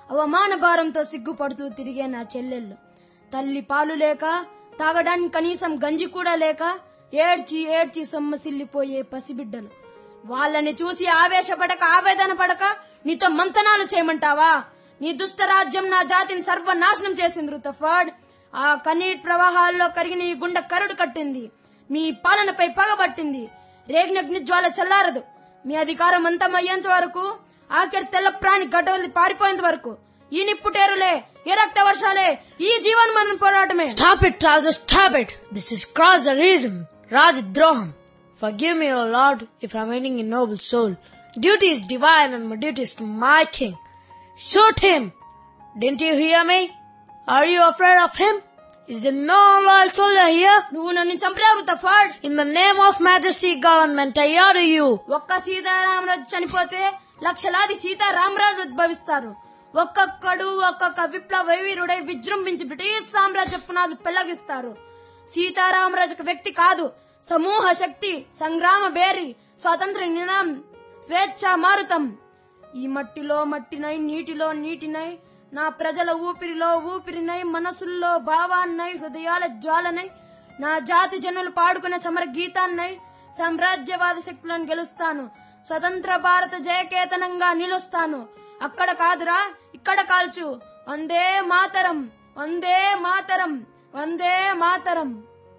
అవమాన భారంతో సిగ్గుపడుతూ తిరిగే నా చెల్లెళ్ళు తల్లి పాలు లేక తాగడానికి కనీసం గంజి కూడా లేక ఏడ్చి ఏడ్చి సొమ్మసిల్లిపోయే పసిబిడ్డలు వాళ్ళని చూసి ఆవేశపడక ఆవేదన పడక నీతో మంతనాలు చేయమంటావా నీ దుష్ట రాజ్యం నా జాతిని సర్వనాశనం చేసింది రుతఫర్డ్ ఆ కన్నీటి ప్రవాహాల్లో కరిగిన ఈ గుండె కరుడు కట్టింది మీ పాలనపై పగబట్టింది రేగినగ్ని జ్వాల చల్లారదు మీ అధికారం అంతమయ్యేంత వరకు ఆఖరి తెల్ల ప్రాణి గడ్డవల్లి పారిపోయేంత వరకు ఈ నిప్పుటేరులే ఈ రక్త వర్షాలే ఈ జీవన్ మన పోరాటమే Stop it, Raja, stop it. This is cross-reason, Rajdroham. Forgive me, O Lord, if I'm eating a noble soul. Duty is divine and my duty is to my king. Shoot him! Didn't you hear me? Are you afraid of him? Is there no loyal soldier here? నువ్వు నన్ను చంపలేవు రుతఫర్డ్ In the name of majesty government, I order you. ఒక్క సీతారామరాజు చనిపోతే లక్షలాది సీతారామరాజు ఉద్భవిస్తారు ఒక్కొక్కడు ఒక్కొక్క విప్లవ వీరుడై విజృంభించి British సామ్రాజ్య పునాదులు పెళ్లగిస్తారు సీతారామరాజు ఒక వ్యక్తి కాదు సమూహ శక్తి సంగ్రామ బేరి స్వాతంత్ర నినాం స్వేచ్ఛ మారుతం ఈ మట్టిలో మట్టినై నీటిలో నీటినై నా ప్రజల ఊపిరిలో ఊపిరినై మనసుల్లో భావాన్నై హృదయాల జ్వాలనై నా జాతి జనులు పాడుకునే సమర గీతాన్నై సామ్రాజ్యవాద శక్తులను గెలుస్తాను స్వతంత్ర భారత జయకేతనంగా నిలుస్తాను అక్కడ కాదురా ఇక్కడ కాల్చు వందే మాతరం వందే మాతరం వందే మాతరం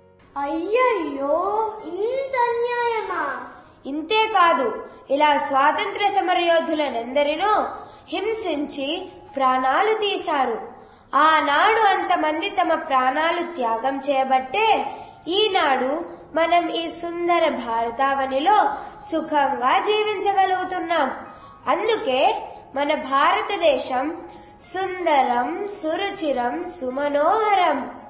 అయ్యయ్యో ఇంత అన్యాయమా ఇంతే కాదు ఇలా స్వాతంత్ర సమరయోధులనెందరినో హింసించి ప్రాణాలు తీశారు ఆనాడు అంతమంది తమ ప్రాణాలు త్యాగం చేయబట్టే ఈనాడు మనం ఈ సుందర భారతావనిలో సుఖంగా జీవించగలుగుతున్నాం అందుకే మన భారతదేశం సుందరం సురుచిరం సుమనోహరం